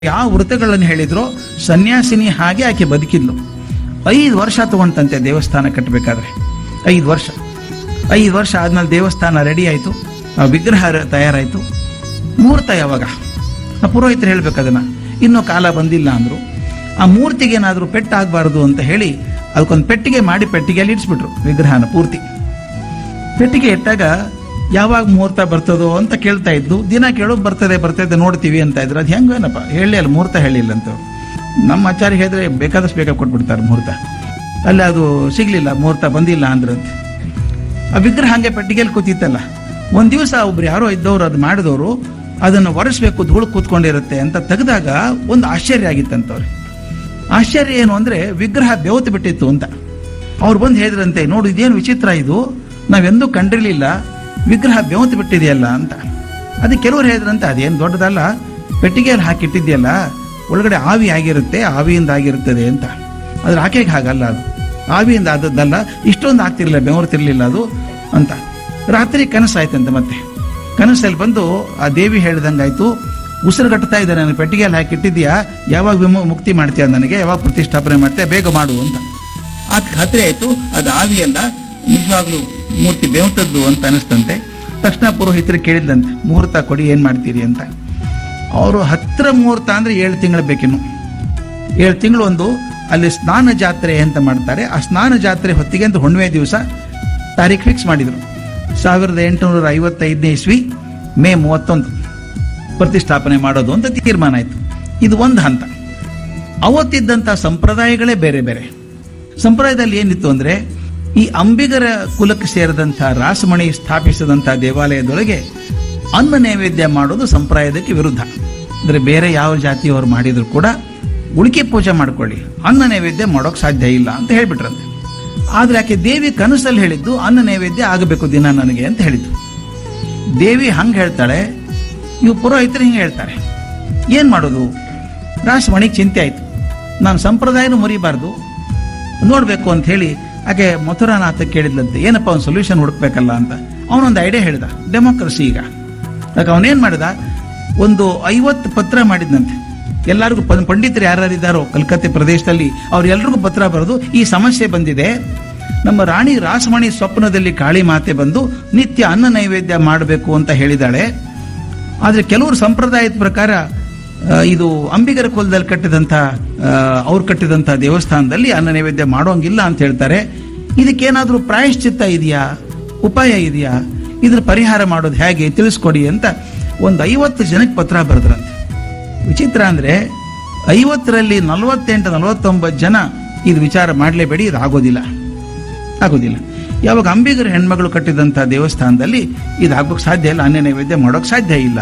ಯಾವ ವೃತ್ತಗಳನ್ನು ಹೇಳಿದ್ರೋ ಸನ್ಯಾಸಿನಿ ಹಾಗೆ ಆಕೆ ಬದುಕಿದ್ಲು ಐದು ವರ್ಷ ತಗೊಂತಂತೆ ದೇವಸ್ಥಾನ ಕಟ್ಟಬೇಕಾದ್ರೆ ಐದು ವರ್ಷ ಐದು ವರ್ಷ ಆದ್ಮೇಲೆ ದೇವಸ್ಥಾನ ರೆಡಿ ಆಯಿತು ಆ ವಿಗ್ರಹ ರ- ತಯಾರಾಯಿತು ಮುಹೂರ್ತ ಯಾವಾಗ ಆ ಪುರೋಹಿತರು ಹೇಳ್ಬೇಕು ಅದನ್ನ ಇನ್ನೂ ಕಾಲ ಬಂದಿಲ್ಲ ಅಂದ್ರು ಆ ಮೂರ್ತಿಗೆ ಏನಾದರೂ ಪೆಟ್ಟಾಗಬಾರ್ದು ಅಂತ ಹೇಳಿ ಅದಕ್ಕೊಂದು ಪೆಟ್ಟಿಗೆ ಮಾಡಿ ಪೆಟ್ಟಿಗೆಯಲ್ಲಿ ಇಡಿಸ್ಬಿಟ್ರು ವಿಗ್ರಹನ ಪೂರ್ತಿ ಪೆಟ್ಟಿಗೆ ಇಟ್ಟಾಗ ಯಾವಾಗ ಮುಹೂರ್ತ ಬರ್ತದೋ ಅಂತ ಕೇಳ್ತಾ ಇದ್ದು ದಿನ ಕೇಳೋದು ಬರ್ತದೆ ಬರ್ತದೆ ನೋಡ್ತೀವಿ ಅಂತ ಇದ್ರು ಅದು ಹೆಂಗೇನಪ್ಪ ಹೇಳಿ ಅಲ್ಲ ಮುಹೂರ್ತ ಹೇಳಿಲ್ಲ ಅಂತ ಅವ್ರು. ನಮ್ಮ ಆಚಾರ್ಯ ಹೇಳಿದ್ರೆ ಬೇಕಾದಷ್ಟು ಬೇಗ ಕೊಟ್ಬಿಡ್ತಾರೆ ಮುಹೂರ್ತ ಅಲ್ಲಿ ಅದು ಸಿಗ್ಲಿಲ್ಲ ಮುಹೂರ್ತ ಬಂದಿಲ್ಲ ಅಂದ್ರಂತೆ ಆ ವಿಗ್ರಹ ಹಂಗೆ ಪೆಟ್ಟಿಗೆಯಲ್ಲಿ ಕೂತಿತ್ತಲ್ಲ ಒಂದ್ ದಿವಸ ಒಬ್ರು ಯಾರೋ ಇದ್ದವ್ರು ಅದು ಮಾಡಿದವರು ಅದನ್ನು ಒರೆಸ್ಬೇಕು ಧೂಳು ಕೂತ್ಕೊಂಡಿರುತ್ತೆ ಅಂತ ತೆಗೆದಾಗ ಒಂದು ಆಶ್ಚರ್ಯ ಆಗಿತ್ತಂತವ್ರು ಆಶ್ಚರ್ಯ ಏನು ಅಂದ್ರೆ ವಿಗ್ರಹ ಬೆವತು ಬಿಟ್ಟಿತ್ತು ಅಂತ ಅವ್ರು ಬಂದು ಹೇಳಿದ್ರಂತೆ ನೋಡು ಇದೇನು ವಿಚಿತ್ರ ಇದು ನಾವೆಂದೂ ಕಂಡಿರ್ಲಿಲ್ಲ ವಿಗ್ರಹ ಬೆವತು ಬಿಟ್ಟಿದೆಯಲ್ಲ ಅಂತ ಅದಕ್ಕೆ ಕೆಲವರು ಹೇಳಿದ್ರಂತೆ ಅದೇನು ದೊಡ್ಡದಲ್ಲ ಪೆಟ್ಟಿಗೆಯಲ್ಲಿ ಹಾಕಿಟ್ಟಿದೆಯಲ್ಲ ಒಳಗಡೆ ಆವಿ ಆಗಿರುತ್ತೆ ಆವಿಯಿಂದ ಆಗಿರುತ್ತದೆ ಅಂತ ಆದ್ರೆ ಆಕೆಗೆ ಹಾಗಲ್ಲ ಅದು ಆವಿಯಿಂದ ಆದದ್ದಲ್ಲ ಇಷ್ಟೊಂದು ಆಗ್ತಿರ್ಲಿಲ್ಲ ಬೆವರ್ತಿರ್ಲಿಲ್ಲ ಅದು ಅಂತ ರಾತ್ರಿ ಕನಸಾಯ್ತಂತೆ ಮತ್ತೆ ಕನಸಲ್ಲಿ ಬಂದು ಆ ದೇವಿ ಹೇಳ್ದಂಗಾಯ್ತು ಉಸಿರುಗಟ್ತಾ ಇದೆ ನಾನು ಪೆಟ್ಟಿಗೆಯಲ್ಲಿ ಹಾಕಿಟ್ಟಿದ್ಯಾ ಯಾವಾಗ ವಿಮು ಮುಕ್ತಿ ಮಾಡ್ತೀಯ ನನಗೆ ಯಾವಾಗ ಪ್ರತಿಷ್ಠಾಪನೆ ಮಾಡ್ತೀಯ ಬೇಗ ಮಾಡು ಅಂತ ಆತ ಖಾತ್ರಿ ಆಯ್ತು ಅದು ಆವಿಯಲ್ಲ ನಿಜವಾಗ್ಲೂ ಮೂರ್ತಿ ಬೆವತದ್ದು ಅಂತ ಅನಿಸ್ತಂತೆ ತಕ್ಷಣ ಪುರೋಹಿತರು ಕೇಳಿದಂತೆ ಮುಹೂರ್ತ ಕೊಡಿ ಏನ್ ಮಾಡ್ತೀರಿ ಅಂತ ಅವರು ಹತ್ತಿರ ಮುಹೂರ್ತ ಅಂದ್ರೆ ಏಳು ತಿಂಗಳು ಬೇಕಿನ್ನು ಏಳು ತಿಂಗಳು ಒಂದು ಅಲ್ಲಿ ಸ್ನಾನ ಜಾತ್ರೆ ಅಂತ ಮಾಡ್ತಾರೆ ಆ ಸ್ನಾನ ಜಾತ್ರೆ ಹೊತ್ತಿಗೆ ಅಂತ ಹುಣ್ಣಿಮೆ ದಿವಸ ತಾರೀಖ್ ಫಿಕ್ಸ್ ಮಾಡಿದ್ರು ಸಾವಿರದ ಎಂಟುನೂರ ಐವತ್ತೈದನೇ ಇಸ್ವಿ ಮೇ ಮೂವತ್ತೊಂದು ಪ್ರತಿಷ್ಠಾಪನೆ ಮಾಡೋದು ಅಂತ ತೀರ್ಮಾನ ಆಯ್ತು ಇದು ಒಂದು ಹಂತ ಅವತ್ತಿದ್ದಂಥ ಸಂಪ್ರದಾಯಗಳೇ ಬೇರೆ ಬೇರೆ ಸಂಪ್ರದಾಯದಲ್ಲಿ ಏನಿತ್ತು ಅಂದ್ರೆ ಈ ಅಂಬಿಗರ ಕುಲಕ್ಕೆ ಸೇರಿದಂಥ ರಾಸಮಣಿ ಸ್ಥಾಪಿಸಿದಂಥ ದೇವಾಲಯದೊಳಗೆ ಅನ್ನ ನೈವೇದ್ಯ ಮಾಡೋದು ಸಂಪ್ರದಾಯಕ್ಕೆ ವಿರುದ್ಧ ಅಂದ್ರೆ ಬೇರೆ ಯಾವ ಜಾತಿಯವರು ಮಾಡಿದ್ರು ಕೂಡ ಉಳಿಕೆ ಪೂಜೆ ಮಾಡ್ಕೊಳ್ಳಿ ಅನ್ನ ನೈವೇದ್ಯ ಮಾಡೋಕ್ ಸಾಧ್ಯ ಇಲ್ಲ ಅಂತ ಹೇಳ್ಬಿಟ್ರಂತೆ ಆದ್ರೆ ಆಕೆ ದೇವಿ ಕನಸಲ್ಲಿ ಹೇಳಿದ್ದು ಅನ್ನ ನೈವೇದ್ಯ ಆಗಬೇಕು ದಿನ ನನಗೆ ಅಂತ ಹೇಳಿದ್ದು ದೇವಿ ಹಂಗೆ ಹೇಳ್ತಾಳೆ ಇವು ಪುರೋಹಿತರು ಹಿಂಗೆ ಹೇಳ್ತಾರೆ ಏನ್ ಮಾಡೋದು ರಾಸಮಣಿಗೆ ಚಿಂತೆ ಆಯ್ತು ನಾನು ಸಂಪ್ರದಾಯನೂ ಮುರಿಬಾರ್ದು ನೋಡ್ಬೇಕು ಅಂತ ಹೇಳಿ ಆಕೆ ಮಥುರಾನಾಥ ಕೇಳಿದ್ಲಂತೆ ಏನಪ್ಪ ಒಂದು ಸೊಲ್ಯೂಷನ್ ಹುಡುಕ್ಬೇಕಲ್ಲ ಅಂತ ಅವನೊಂದು ಐಡಿಯಾ ಹೇಳಿದ ಡೆಮೋಕ್ರಸಿ ಈಗ ಯಾಕೆ ಅವನೇನ್ ಮಾಡಿದ ಒಂದು ಐವತ್ತು ಪತ್ರ ಮಾಡಿದ್ನಂತೆ ಎಲ್ಲರಿಗೂ ಪಂ- ಪಂಡಿತರು ಯಾರ್ಯಾರಿದ್ದಾರೋ ಕಲ್ಕತ್ತೆ ಪ್ರದೇಶದಲ್ಲಿ ಅವ್ರೆಲ್ರಿಗೂ ಪತ್ರ ಬರೆದು ಈ ಸಮಸ್ಯೆ ಬಂದಿದೆ ನಮ್ಮ ರಾಣಿ ರಾಸಮಣಿ ಸ್ವಪ್ನದಲ್ಲಿ ಕಾಳಿ ಮಾತೆ ಬಂದು ನಿತ್ಯ ಅನ್ನ ನೈವೇದ್ಯ ಮಾಡಬೇಕು ಅಂತ ಹೇಳಿದಾಳೆ ಆದ್ರೆ ಕೆಲವರು ಸಂಪ್ರದಾಯದ ಪ್ರಕಾರ ಆ, ಇದು ಅಂಬಿಗರ ಕುಲದಲ್ಲಿ ಕಟ್ಟಿದಂಥ ಅವ್ರು ಕಟ್ಟಿದಂಥ ದೇವಸ್ಥಾನದಲ್ಲಿ ಅನ್ನ ನೈವೇದ್ಯ ಮಾಡೋಂಗಿಲ್ಲ ಅಂತ ಹೇಳ್ತಾರೆ ಇದಕ್ಕೇನಾದ್ರೂ ಪ್ರಾಯಶ್ಚಿತ್ತ ಇದೆಯಾ ಉಪಾಯ ಇದೆಯಾ ಇದ್ರ ಪರಿಹಾರ ಮಾಡೋದು ಹೇಗೆ ತಿಳಿಸ್ಕೊಡಿ ಅಂತ ಒಂದು ಐವತ್ತು ಜನಕ್ಕೆ ಪತ್ರ ಬರೆದ್ರಂತೆ ವಿಚಿತ್ರ ಅಂದ್ರೆ ಐವತ್ತರಲ್ಲಿ ನಲವತ್ತೆಂಟು ನಲವತ್ತೊಂಬತ್ತು ಜನ ಇದು ವಿಚಾರ ಮಾಡಲೇಬೇಡಿ ಇದು ಆಗೋದಿಲ್ಲ ಆಗೋದಿಲ್ಲ ಯಾವಾಗ ಅಂಬಿಗರ ಹೆಣ್ಮಗಳು ಕಟ್ಟಿದಂಥ ದೇವಸ್ಥಾನದಲ್ಲಿ ಇದು ಆಗ್ಬೇಕು ಸಾಧ್ಯ ಇಲ್ಲ ಅನ್ಯ ನೈವೇದ್ಯ ಮಾಡೋಕ್ ಸಾಧ್ಯ ಇಲ್ಲ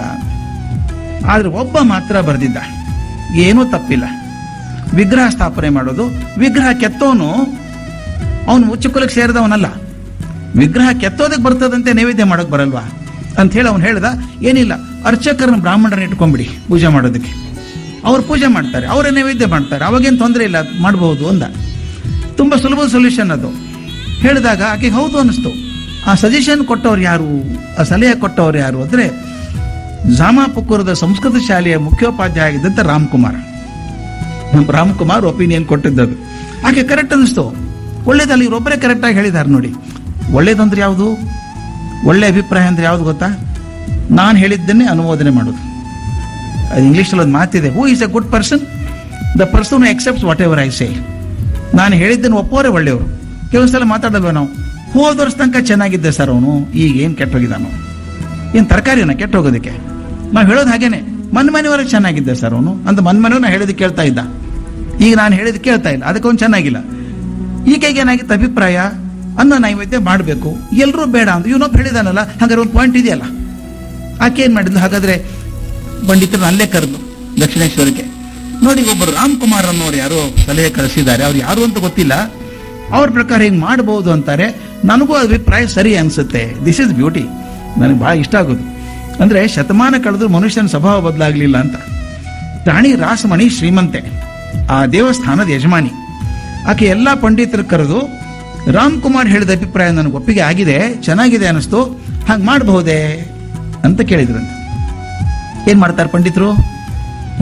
ಆದ್ರೆ ಒಬ್ಬ ಮಾತ್ರ ಬರೆದಿದ್ದ ಏನೂ ತಪ್ಪಿಲ್ಲ ವಿಗ್ರಹ ಸ್ಥಾಪನೆ ಮಾಡೋದು ವಿಗ್ರಹ ಕೆತ್ತೋನು ಅವನು ಉಚ್ಚ ಕುಲಕ್ಕೆ ಸೇರಿದವನಲ್ಲ ವಿಗ್ರಹ ಕೆತ್ತೋದಕ್ಕೆ ಬರ್ತದಂತೆ ನೈವೇದ್ಯ ಮಾಡಕ್ ಬರಲ್ವಾ ಅಂತ ಹೇಳಿ ಅವನು ಹೇಳ್ದ ಏನಿಲ್ಲ ಅರ್ಚಕರನ್ನ ಬ್ರಾಹ್ಮಣರನ್ನ ಇಟ್ಕೊಂಡ್ಬಿಡಿ ಪೂಜೆ ಮಾಡೋದಕ್ಕೆ ಅವ್ರು ಪೂಜೆ ಮಾಡ್ತಾರೆ ಅವರೇ ನೈವೇದ್ಯ ಮಾಡ್ತಾರೆ ಅವಾಗೇನು ತೊಂದರೆ ಇಲ್ಲ ಮಾಡಬಹುದು ಅಂದ ತುಂಬಾ ಸುಲಭ ಸೊಲ್ಯೂಷನ್ ಅದು ಹೇಳಿದಾಗ ಆಕೆಗೆ ಹೌದು ಅನ್ನಿಸ್ತು ಆ ಸಜೆಷನ್ ಕೊಟ್ಟವ್ರು ಯಾರು ಆ ಸಲಹೆ ಕೊಟ್ಟವ್ರು ಯಾರು ಅಂದ್ರೆ ಜಾಮಾಪುಕುರದ ಸಂಸ್ಕೃತ ಶಾಲೆಯ ಮುಖ್ಯೋಪಾಧ್ಯಾಯ ಆಗಿದ್ದಂತ ರಾಮ್ಕುಮಾರ್ ನಮ್ಮ ರಾಮ್ಕುಮಾರ್ ಒಪಿನಿಯನ್ ಕೊಟ್ಟಿದ್ದದು ಆಕೆ ಕರೆಕ್ಟ್ ಅನ್ನಿಸ್ತು ಒಳ್ಳೇದಲ್ಲ ಇವರೊಬ್ಬರೇ ಕರೆಕ್ಟ್ ಆಗಿ ಹೇಳಿದ್ದಾರೆ ನೋಡಿ ಒಳ್ಳೇದಂದ್ರೆ ಯಾವುದು ಒಳ್ಳೆ ಅಭಿಪ್ರಾಯ ಅಂದ್ರೆ ಯಾವ್ದು ಗೊತ್ತಾ ನಾನು ಹೇಳಿದ್ದನ್ನೇ ಅನುಮೋದನೆ ಮಾಡೋದು ಅದು ಇಂಗ್ಲೀಷಲ್ಲಿ ಒಂದು ಮಾತಿದೆ who is a good person the person accepts whatever I say ನಾನು ಹೇಳಿದ್ದನ್ನು ಒಪ್ಪೋರೆ ಒಳ್ಳೆಯವರು ಕೆಲವು ಸಲ ಮಾತಾಡಲ್ವ ನಾವು ಹೋದ ವರ್ಷ ತನಕ ಚೆನ್ನಾಗಿದ್ದೆ ಸರ್ ಅವನು ಈಗ ಏನು ಕೆಟ್ಟೋಗಿದ್ದಾನು ಏನು ತರಕಾರಿನ ಕೆಟ್ಟೋಗೋದಕ್ಕೆ ನಾವು ಹೇಳೋದು ಹಾಗೇನೆ ಮನ್ ಮನೆಯವರೆಗೆ ಚೆನ್ನಾಗಿದ್ದೆ ಸರ್ ಅವನು ಅಂತ ಮನ್ ಮನೆಯವ್ರು ನಾ ಹೇಳಿದ್ ಕೇಳ್ತಾ ಇದ್ದ ಈಗ ನಾನು ಹೇಳಿದ್ ಕೇಳ್ತಾ ಇಲ್ಲ ಅದಕ್ಕೆ ಅವ್ನು ಚೆನ್ನಾಗಿಲ್ಲ ಈಕೆಗೆ ಏನಾಗಿತ್ತು ಅಭಿಪ್ರಾಯ ಅನ್ನ ನೈವೇದ್ಯ ಮಾಡಬೇಕು ಎಲ್ಲರೂ ಬೇಡ ಅಂತ ಇವನೊಬ್ಬ ಹೇಳಿದಾನಲ್ಲ ಹಾಗಾದ್ರೆ ಒಂದು ಪಾಯಿಂಟ್ ಇದೆಯಲ್ಲ ಆಕೆ ಏನ್ ಮಾಡಿದ್ಲು ಹಾಗಾದ್ರೆ ಪಂಡಿತರು ಅಲ್ಲೇ ಕರೆದು ದಕ್ಷಿಣೇಶ್ವರಕ್ಕೆ ನೋಡಿ ಒಬ್ಬರು ರಾಮ್ಕುಮಾರ್ ಅನ್ನೋರು ಯಾರೋ ಸಲಹೆ ಕಳಿಸಿದ್ದಾರೆ ಅವ್ರು ಯಾರು ಅಂತ ಗೊತ್ತಿಲ್ಲ ಅವ್ರ ಪ್ರಕಾರ ಹಿಂಗ್ ಮಾಡಬಹುದು ಅಂತಾರೆ ನನಗೂ ಅಭಿಪ್ರಾಯ ಸರಿ ಅನ್ಸುತ್ತೆ ದಿಸ್ ಇಸ್ ಬ್ಯೂಟಿ ನನಗೆ ಬಹಳ ಇಷ್ಟ ಆಗೋದು ಅಂದ್ರೆ ಶತಮಾನ ಕಳೆದ್ರು ಮನುಷ್ಯನ ಸ್ವಭಾವ ಬದಲಾಗ್ಲಿಲ್ಲ ಅಂತ ರಾಣಿ ರಾಸಮಣಿ ಶ್ರೀಮಂತೆ ಆ ದೇವಸ್ಥಾನದ ಯಜಮಾನಿ ಆಕೆ ಎಲ್ಲಾ ಪಂಡಿತರ ಕರೆದು ರಾಮ್ಕುಮಾರ್ ಹೇಳಿದ ಅಭಿಪ್ರಾಯ ನನಗೆ ಒಪ್ಪಿಗೆ ಆಗಿದೆ ಚೆನ್ನಾಗಿದೆ ಅನಿಸ್ತು ಹಾಗೆ ಮಾಡಬಹುದೇ ಅಂತ ಕೇಳಿದ್ರಂತೆ ಏನ್ ಮಾಡ್ತಾರೆ ಪಂಡಿತರು